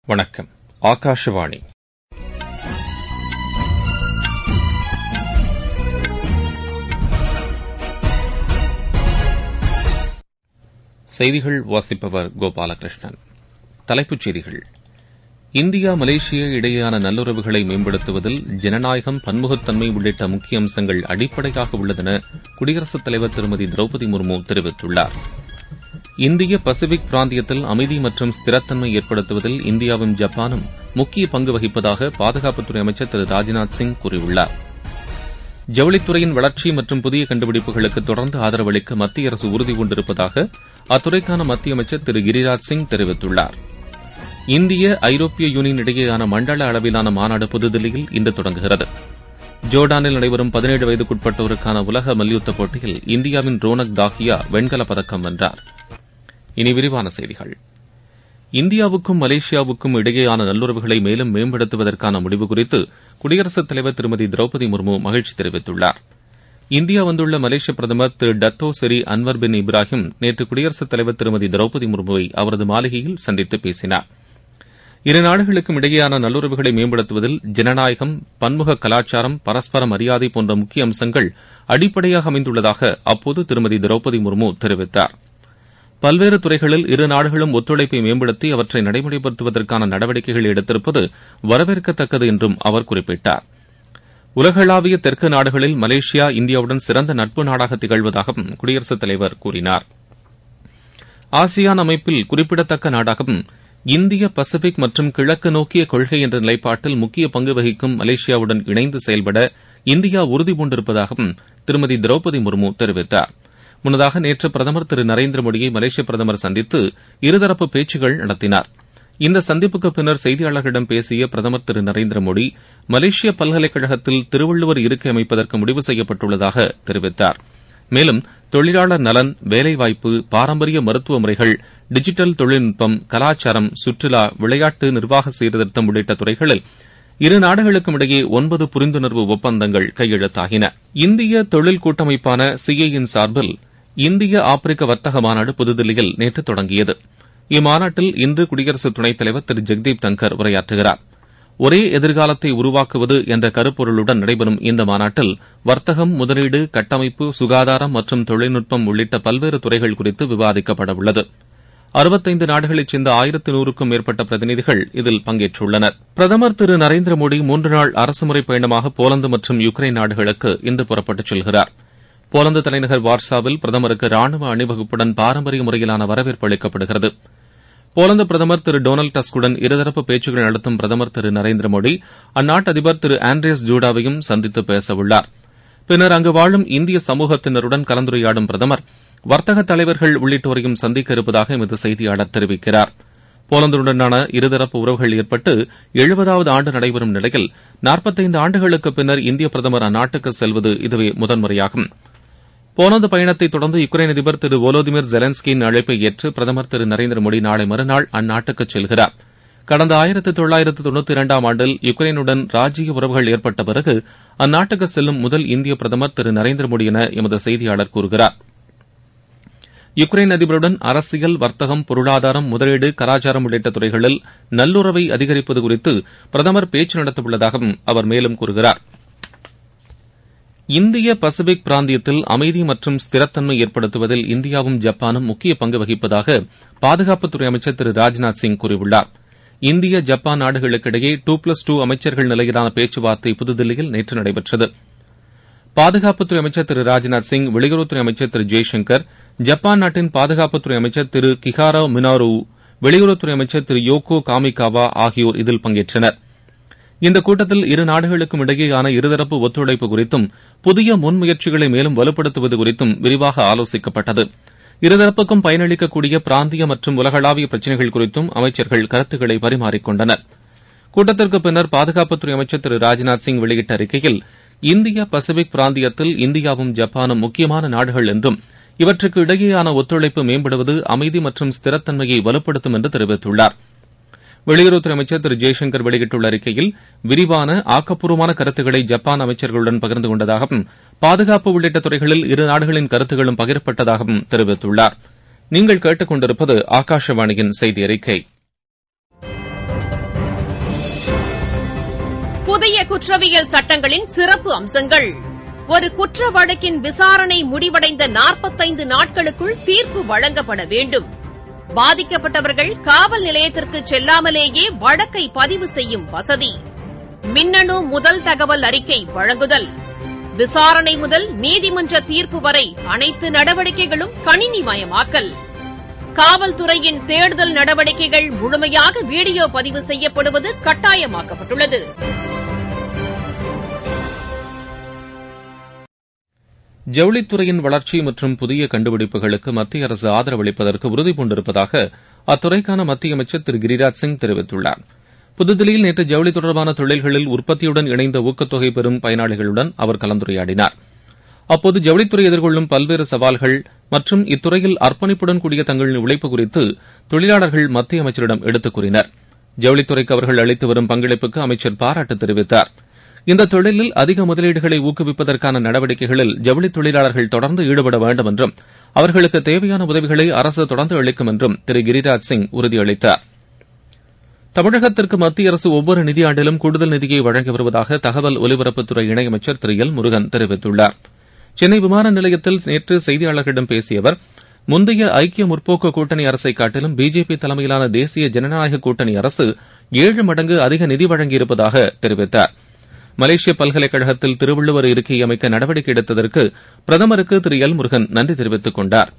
வணக்கம் ஆகாஷவாணி செய்திகள் வாசிப்பவர் கோபாலகிருஷ்ணன் தலைப்புச் செய்திகள் இந்தியா மலேசியா இடையேயான நல்லுறவுகளை மேம்படுத்துவதில் ஜனநாயகம் பன்முகத்தன்மை உள்ளிட்ட முக்கிய அம்சங்கள் அடிப்படையாக உள்ளதென குடியரசுத் தலைவர் திருமதி திரௌபதி முர்மு தெரிவித்துள்ளார் இந்திய பசிபிக் பிராந்தியத்தில் அமைதி மற்றும் ஸ்திரத்தன்மை ஏற்படுத்துவதில் இந்தியாவும் ஜப்பானும் முக்கிய பங்கு வகிப்பதாக பாதுகாப்புத்துறை அமைச்சர் திரு ராஜ்நாத் சிங் கூறியுள்ளார் ஜவுளித்துறையின் வளர்ச்சி மற்றும் புதிய கண்டுபிடிப்புகளுக்கு தொடர்ந்து ஆதரவு அளிக்க மத்திய அரசு உறுதி பூண்டிருப்பதாக அத்துறைக்கான மத்திய அமைச்சர் திரு கிரிராஜ் சிங் தெரிவித்துள்ளார் இந்திய ஐரோப்பிய யூனியன் இடையேயான மண்டல அளவிலான மாநாடு புதுதில்லியில் இன்று தொடங்குகிறது ஜோர்டானில் நடைபெறும் பதினேழு வயதுக்குட்பட்டோருக்கான உலக மல்யுத்த போட்டியில் இந்தியாவின் ரோனக் தாஹியா வெண்கலப் பதக்கம் வென்றார் இனி விரிவான செய்திகள் இந்தியாவுக்கும் மலேசியாவுக்கும் இடையேயான நல்லுறவுகளை மேலும் மேம்படுத்துவதற்கான முடிவு குறித்து குடியரசுத் தலைவர் திருமதி திரௌபதி முர்மு மகிழ்ச்சி தெரிவித்துள்ளார் இந்தியா வந்துள்ள மலேசிய பிரதமர் திரு டத்தோ செரி அன்வர் பின் இப்ராஹிம் நேற்று குடியரசுத் தலைவர் திருமதி திரௌபதி முர்முவை அவரது மாளிகையில் சந்தித்து பேசினார் இரு நாடுகளுக்கும் இடையேயான நல்லுறவுகளை மேம்படுத்துவதில் ஜனநாயகம் பன்முக கலாச்சாரம் பரஸ்பர மரியாதை போன்ற முக்கிய அம்சங்கள் அடிப்படையாக அமைந்துள்ளதாக அப்போது திருமதி திரௌபதி முர்மு தெரிவித்தார் பல்வேறு துறைகளில் இரு நாடுகளும் ஒத்துழைப்பை மேம்படுத்தி அவற்றை நடைமுறைப்படுத்துவதற்கான நடவடிக்கைகள் எடுத்திருப்பது வரவேற்கத்தக்கது என்றும் அவர் குறிப்பிட்டார் உலகளாவிய தெற்கு நாடுகளில் மலேசியா இந்தியாவுடன் சிறந்த நட்பு நாடாக திகழ்வதாகவும் குடியரசுத் தலைவர் கூறினார் ஆசியான் அமைப்பில் குறிப்பிடத்தக்க நாடாகவும் இந்திய பசிபிக் மற்றும் கிழக்கு நோக்கிய கொள்கை என்ற நிலைப்பாட்டில் முக்கிய பங்கு வகிக்கும் மலேசியாவுடன் இணைந்து செயல்பட இந்தியா உறுதிபூண்டிருப்பதாகவும் திருமதி திரௌபதி முர்மு தெரிவித்தார் முன்னதாக நேற்று பிரதமர் திரு நரேந்திர மோடியை மலேசிய பிரதமர் சந்தித்து இருதரப்பு பேச்சுகள் நடத்தினார் இந்த சந்திப்புக்கு பின்னர் செய்தியாளர்களிடம் பேசிய பிரதமர் திரு நரேந்திர மோடி மலேசிய பல்கலைக்கழகத்தில் திருவள்ளுவர் இருக்கை அமைப்பதற்கு முடிவு செய்யப்பட்டுள்ளதாக தெரிவித்தார் மேலும் தொழிலாளர் நலன் வேலைவாய்ப்பு பாரம்பரிய மருத்துவ முறைகள் டிஜிட்டல் தொழில்நுட்பம் கலாச்சாரம் சுற்றுலா விளையாட்டு நிர்வாக சீர்திருத்தம் உள்ளிட்ட துறைகளில் இரு நாடுகளுக்கும் இடையே ஒன்பது புரிந்துணர்வு ஒப்பந்தங்கள் கையெழுத்தாகின இந்திய தொழில் கூட்டமைப்பான சிஐயின் சார்பில் இந்திய ஆப்பிரிக்க வர்த்தக மாநாடு புதுதில்லியில் நேற்று தொடங்கியது இம்மாநாட்டில் இன்று குடியரசு துணைத் தலைவர் திரு ஜெக்தீப் தங்கர் உரையாற்றுகிறார் ஒரே எதிர்காலத்தை உருவாக்குவது என்ற கருப்பொருளுடன் நடைபெறும் இந்த மாநாட்டில் வர்த்தகம் முதலீடு கட்டமைப்பு சுகாதாரம் மற்றும் தொழில்நுட்பம் உள்ளிட்ட பல்வேறு துறைகள் குறித்து விவாதிக்கப்பட உள்ளது அறுபத்தைந்து நாடுகளைச் சேர்ந்த ஆயிரத்து நூறுக்கும் மேற்பட்ட பிரதிநிதிகள் இதில் பங்கேற்றுள்ளனர் பிரதமர் திரு நரேந்திர மோடி மூன்று நாள் அரசுமுறை பயணமாக போலந்து மற்றும் யுக்ரைன் நாடுகளுக்கு இன்று புறப்பட்டுச் செல்கிறார் போலந்து தலைநகர் வார்சாவில் பிரதமருக்கு ராணுவ அணிவகுப்புடன் பாரம்பரிய முறையிலான வரவேற்பு அளிக்கப்படுகிறது போலந்து பிரதமர் திரு டொனால்டு டஸ்குடன் இருதரப்பு பேச்சுக்கள் நடத்தும் பிரதமர் திரு நரேந்திர மோடி அந்நாட்டு அதிபர் திரு ஆண்ட்ரியஸ் ஜூடாவையும் சந்தித்து பேசவுள்ளார் பின்னர் அங்கு வாழும் இந்திய சமூகத்தினருடன் கலந்துரையாடும் பிரதமர் வர்த்தக தலைவர்கள் உள்ளிட்டோரையும் சந்திக்க இருப்பதாக எமது செய்தியாளர் தெரிவிக்கிறார் போலந்துடனான இருதரப்பு உறவுகள் ஏற்பட்டு எழுபதாவது ஆண்டு நடைபெறும் நிலையில் நாற்பத்தைந்து ஆண்டுகளுக்கு பின்னர் இந்திய பிரதமர் அந்நாட்டுக்கு செல்வது இதுவே முதன்முறையாகும் போலந்து பயணத்தை தொடர்ந்து யுக்ரைன் அதிபர் திரு வோலோதிமிர் ஜெலன்ஸ்கியின் அழைப்பை ஏற்று பிரதமர் திரு நரேந்திர மோடி நாளை மறுநாள் அந்நாட்டுக்கு செல்கிறார் கடந்த ஆயிரத்து தொள்ளாயிரத்து தொண்ணூத்தி இரண்டாம் ஆண்டில் யுக்ரைனுடன் ராஜ்ய உறவுகள் ஏற்பட்ட பிறகு அந்நாட்டுக்கு செல்லும் முதல் இந்திய பிரதமர் திரு நரேந்திர மோடி என எமது செய்தியாளர் கூறுகிறார் யுக்ரைன் அதிபருடன் அரசியல் வர்த்தகம் பொருளாதாரம் முதலீடு கலாச்சாரம் உள்ளிட்ட துறைகளில் நல்லுறவை அதிகரிப்பது குறித்து பிரதமர் பேச்சு நடத்தவுள்ளதாகவும் அவர் மேலும் கூறுகிறார் இந்திய பசிபிக் பிராந்தியத்தில் அமைதி மற்றும் ஸ்திரத்தன்மை ஏற்படுத்துவதில் இந்தியாவும் ஜப்பானும் முக்கிய பங்கு வகிப்பதாக பாதுகாப்புத்துறை அமைச்சர் திரு ராஜ்நாத் சிங் கூறியுள்ளார் இந்திய ஜப்பான் நாடுகளுக்கிடையே டூ பிளஸ் டூ அமைச்சர்கள் நிலையிலான பேச்சுவார்த்தை புதுதில்லியில் நேற்று நடைபெற்றது பாதுகாப்புத்துறை அமைச்சர் திரு ராஜ்நாத் சிங் வெளியுறவுத்துறை அமைச்சர் திரு ஜெய்சங்கர் ஜப்பான் நாட்டின் பாதுகாப்புத்துறை அமைச்சர் திரு கிஹாரோ மினாரு வெளியுறவுத்துறை அமைச்சர் திரு யோகோ காமிகாவா ஆகியோர் இதில் பங்கேற்றனர் இந்த கூட்டத்தில் இரு நாடுகளுக்கும் இடையேயான இருதரப்பு ஒத்துழைப்பு குறித்தும் புதிய முன்முயற்சிகளை மேலும் வலுப்படுத்துவது குறித்தும் விரிவாக ஆலோசிக்கப்பட்டது இருதரப்புக்கும் பயனளிக்கக்கூடிய பிராந்திய மற்றும் உலகளாவிய பிரச்சினைகள் குறித்தும் அமைச்சர்கள் கருத்துக்களை பரிமாறிக்கொண்டனர் கூட்டத்திற்கு பின்னர் பாதுகாப்புத்துறை அமைச்சர் திரு ராஜ்நாத் சிங் வெளியிட்ட அறிக்கையில் இந்திய பசிபிக் பிராந்தியத்தில் இந்தியாவும் ஜப்பானும் முக்கியமான நாடுகள் என்றும் இவற்றுக்கு இடையேயான ஒத்துழைப்பு மேம்படுவது அமைதி மற்றும் ஸ்திரத்தன்மையை வலுப்படுத்தும் என்று தெரிவித்துள்ளார் வெளியுறவுத்துறை அமைச்சர் திரு ஜெய்சங்கர் வெளியிட்டுள்ள அறிக்கையில் விரிவான ஆக்கப்பூர்வமான கருத்துக்களை ஜப்பான் அமைச்சர்களுடன் பகிர்ந்து கொண்டதாகவும் பாதுகாப்பு உள்ளிட்ட துறைகளில் இரு நாடுகளின் கருத்துக்களும் பகிரப்பட்டதாகவும் தெரிவித்துள்ளார் நீங்கள் கேட்டுக் கொண்டிருப்பது ஆகாஷவாணியின் செய்தி அறிக்கை புதிய குற்றவியல் சட்டங்களின் சிறப்பு அம்சங்கள் ஒரு குற்ற வழக்கின் விசாரணை முடிவடைந்த நாற்பத்தைந்து நாட்களுக்குள் தீர்ப்பு வழங்கப்பட வேண்டும் பாதிக்கப்பட்டவர்கள் காவல் நிலையத்திற்கு செல்லாமலேயே வழக்கை பதிவு செய்யும் வசதி மின்னணு முதல் தகவல் அறிக்கை வழங்குதல் விசாரணை முதல் நீதிமன்ற தீர்ப்பு வரை அனைத்து நடவடிக்கைகளும் கணினிமயமாக்கல் காவல்துறையின் தேடுதல் நடவடிக்கைகள் முழுமையாக வீடியோ பதிவு செய்யப்படுவது கட்டாயமாக்கப்பட்டுள்ளது ஜவுளித்துறையின் வளர்ச்சி மற்றும் புதிய கண்டுபிடிப்புகளுக்கு மத்திய அரசு ஆதரவளிப்பதற்கு உறுதிபூண்டிருப்பதாக அத்துறைக்கான மத்திய அமைச்சர் திரு கிரிராஜ் சிங் தெரிவித்துள்ளார் புதுதில்லியில் நேற்று ஜவுளி தொடர்பான தொழில்களில் உற்பத்தியுடன் இணைந்த ஊக்கத்தொகை பெறும் பயனாளிகளுடன் அவர் கலந்துரையாடினார் அப்போது ஜவுளித்துறை எதிர்கொள்ளும் பல்வேறு சவால்கள் மற்றும் இத்துறையில் அர்ப்பணிப்புடன் கூடிய தங்களின் உழைப்பு குறித்து தொழிலாளர்கள் மத்திய அமைச்சரிடம் எடுத்துக் கூறினர் ஜவுளித்துறைக்கு அவர்கள் அளித்து வரும் பங்களிப்புக்கு அமைச்சர் பாராட்டு தெரிவித்தார் இந்த தொழிலில் அதிக முதலீடுகளை ஊக்குவிப்பதற்கான நடவடிக்கைகளில் ஜவுளி தொழிலாளர்கள் தொடர்ந்து ஈடுபட வேண்டும் என்றும் அவர்களுக்கு தேவையான உதவிகளை அரசு தொடர்ந்து அளிக்கும் என்றும் திரு கிரிராஜ் சிங் உறுதியளித்தார் தமிழகத்திற்கு மத்திய அரசு ஒவ்வொரு நிதியாண்டிலும் கூடுதல் நிதியை வழங்கி வருவதாக தகவல் ஒலிபரப்புத்துறை இணையமைச்சர் திரு எல் முருகன் தெரிவித்துள்ளார் சென்னை விமான நிலையத்தில் நேற்று செய்தியாளர்களிடம் பேசிய அவர் முந்தைய ஐக்கிய முற்போக்கு கூட்டணி அரசை காட்டிலும் பிஜேபி தலைமையிலான தேசிய ஜனநாயக கூட்டணி அரசு ஏழு மடங்கு அதிக நிதி வழங்கியிருப்பதாக தெரிவித்தார் மலேசிய பல்கலைக்கழகத்தில் திருவள்ளுவர் இருக்கையை அமைக்க நடவடிக்கை எடுத்ததற்கு பிரதமருக்கு திரு எல் முருகன் நன்றி தெரிவித்துக் கொண்டார்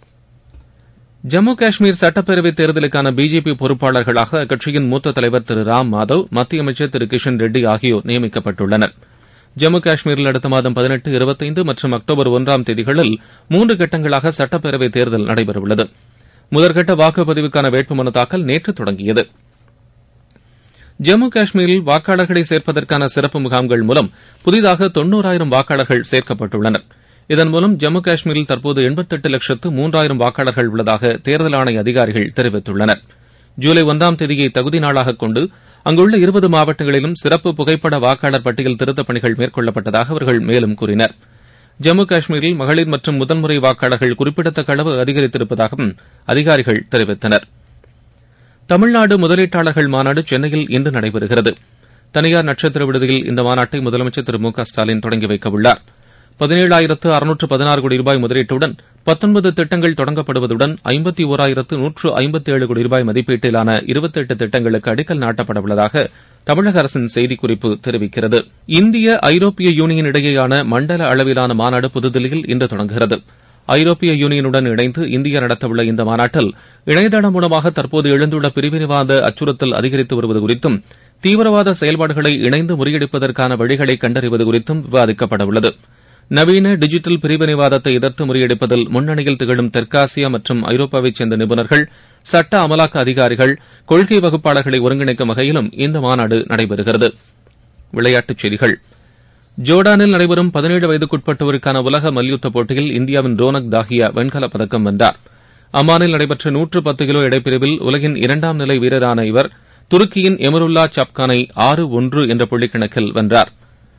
ஜம்மு காஷ்மீர் சட்டப்பேரவைத் தேர்தலுக்கான பிஜேபி பொறுப்பாளர்களாக அக்கட்சியின் மூத்த தலைவர் திரு ராம் மாதவ் மத்திய அமைச்சர் திரு கிஷன் ரெட்டி ஆகியோர் நியமிக்கப்பட்டுள்ளனர் ஜம்மு காஷ்மீரில் அடுத்த மாதம் பதினெட்டு இருபத்தைந்து மற்றும் அக்டோபர் ஒன்றாம் தேதிகளில் மூன்று கட்டங்களாக சட்டப்பேரவைத் தேர்தல் நடைபெறவுள்ளது முதற்கட்ட வாக்குப்பதிவுக்கான வேட்புமனு தாக்கல் நேற்று தொடங்கியது ஜம்மு காஷ்மீரில் வாக்காளர்களை சேர்ப்பதற்கான சிறப்பு முகாம்கள் மூலம் புதிதாக தொன்னூறாயிரம் வாக்காளர்கள் சேர்க்கப்பட்டுள்ளனர் இதன் மூலம் ஜம்மு காஷ்மீரில் தற்போது எண்பத்தெட்டு லட்சத்து மூன்றாயிரம் வாக்காளர்கள் உள்ளதாக தேர்தல் ஆணைய அதிகாரிகள் தெரிவித்துள்ளனர் ஜூலை ஒன்றாம் தேதியை தகுதி நாளாக கொண்டு அங்குள்ள இருபது மாவட்டங்களிலும் சிறப்பு புகைப்பட வாக்காளர் பட்டியல் திருத்தப் பணிகள் மேற்கொள்ளப்பட்டதாக அவர்கள் மேலும் கூறினர் ஜம்மு காஷ்மீரில் மகளிர் மற்றும் முதன்முறை வாக்காளர்கள் குறிப்பிடத்தக்க அளவு அதிகரித்திருப்பதாகவும் அதிகாரிகள் தெரிவித்தனர் தமிழ்நாடு முதலீட்டாளர்கள் மாநாடு சென்னையில் இன்று நடைபெறுகிறது தனியார் நட்சத்திர விடுதியில் இந்த மாநாட்டை முதலமைச்சர் திரு மு க ஸ்டாலின் தொடங்கி வைக்கவுள்ளார் பதினேழாயிரத்து அறுநூற்று பதினாறு கோடி ரூபாய் முதலீட்டுடன் பத்தொன்பது திட்டங்கள் தொடங்கப்படுவதுடன் ஐம்பத்தி ஓராயிரத்து நூற்று ஐம்பத்தி ஏழு கோடி ரூபாய் மதிப்பீட்டிலான இருபத்தெட்டு திட்டங்களுக்கு அடிக்கல் நாட்டப்பட உள்ளதாக தமிழக அரசின் செய்திக்குறிப்பு தெரிவிக்கிறது இந்திய ஐரோப்பிய யூனியன் இடையேயான மண்டல அளவிலான மாநாடு புதுதில்லியில் இன்று தொடங்குகிறது ஐரோப்பிய யூனியனுடன் இணைந்து இந்தியா நடத்தவுள்ள இந்த மாநாட்டில் இணையதளம் மூலமாக தற்போது எழுந்துள்ள பிரிவினைவாத அச்சுறுத்தல் அதிகரித்து வருவது குறித்தும் தீவிரவாத செயல்பாடுகளை இணைந்து முறியடிப்பதற்கான வழிகளை கண்டறிவது குறித்தும் விவாதிக்கப்பட உள்ளது நவீன டிஜிட்டல் பிரிவினைவாதத்தை எதிர்த்து முறியடிப்பதில் முன்னணியில் திகழும் தெற்காசியா மற்றும் ஐரோப்பாவைச் சேர்ந்த நிபுணர்கள் சட்ட அமலாக்க அதிகாரிகள் கொள்கை வகுப்பாளர்களை ஒருங்கிணைக்கும் வகையிலும் இந்த மாநாடு நடைபெறுகிறது விளையாட்டுச் செய்திகள் ஜோர்டானில் நடைபெறும் பதினேழு வயதுக்குட்பட்டோருக்கான உலக மல்யுத்த போட்டியில் இந்தியாவின் ரோனக் தாஹியா வெண்கலப் பதக்கம் வென்றார் அம்மானில் நடைபெற்ற நூற்று பத்து கிலோ எடைப்பிரிவில் உலகின் இரண்டாம் நிலை வீரரான இவர் துருக்கியின் எமருல்லா சப்கானை ஆறு ஒன்று என்ற புள்ளிக்கணக்கில் வென்றார்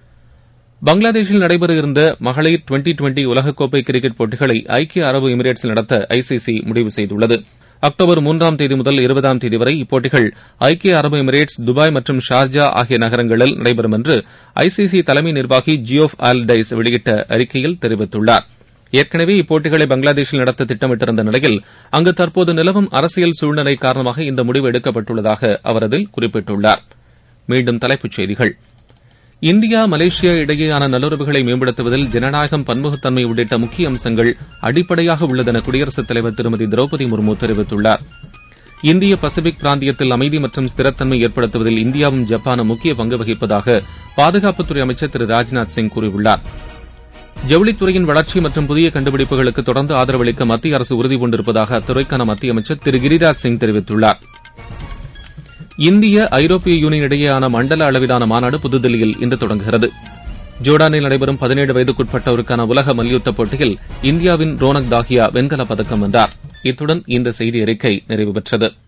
பங்களாதேஷில் நடைபெற இருந்த மகளிர் டுவெண்டி டுவெண்டி உலகக்கோப்பை கிரிக்கெட் போட்டிகளை ஐக்கிய அரபு எமிரேட்ஸில் நடத்த ஐசிசி முடிவு செய்துள்ளது அக்டோபர் மூன்றாம் தேதி முதல் இருபதாம் தேதி வரை இப்போட்டிகள் ஐக்கிய அரபு எமிரேட்ஸ் துபாய் மற்றும் ஷார்ஜா ஆகிய நகரங்களில் நடைபெறும் என்று ஐசிசி தலைமை நிர்வாகி ஜியோஃப் ஆல்டைஸ் வெளியிட்ட அறிக்கையில் தெரிவித்துள்ளார் ஏற்கனவே இப்போட்டிகளை பங்களாதேஷில் நடத்த திட்டமிட்டிருந்த நிலையில் அங்கு தற்போது நிலவும் அரசியல் சூழ்நிலை காரணமாக இந்த முடிவு எடுக்கப்பட்டுள்ளதாக அவர் அதில் குறிப்பிட்டுள்ளார் மீண்டும் தலைப்புச் செய்திகள் இந்தியா மலேசியா இடையேயான நல்லுறவுகளை மேம்படுத்துவதில் ஜனநாயகம் பன்முகத்தன்மை உள்ளிட்ட முக்கிய அம்சங்கள் அடிப்படையாக உள்ளதென குடியரசுத் தலைவர் திருமதி திரௌபதி முர்மு தெரிவித்துள்ளார் இந்திய பசிபிக் பிராந்தியத்தில் அமைதி மற்றும் ஸ்திரத்தன்மை ஏற்படுத்துவதில் இந்தியாவும் ஜப்பானும் முக்கிய பங்கு வகிப்பதாக பாதுகாப்புத்துறை அமைச்சர் திரு ராஜ்நாத் சிங் கூறியுள்ளார் ஜவுளித்துறையின் வளர்ச்சி மற்றும் புதிய கண்டுபிடிப்புகளுக்கு தொடர்ந்து ஆதரவளிக்க மத்திய அரசு உறுதி பூண்டிருப்பதாக அத்துறைக்கான மத்திய அமைச்சர் திரு கிரிராஜ் சிங் தெரிவித்துள்ளார் இந்திய ஐரோப்பிய யூனியன் இடையேயான மண்டல அளவிலான மாநாடு புதுதில்லியில் இன்று தொடங்குகிறது ஜோர்டானில் நடைபெறும் பதினேழு வயதுக்குட்பட்டோருக்கான உலக மல்யுத்த போட்டியில் இந்தியாவின் ரோனக் தாஹியா வெண்கலப் பதக்கம் வென்றார் இத்துடன் இந்த செய்தி அறிக்கை நிறைவு பெற்றது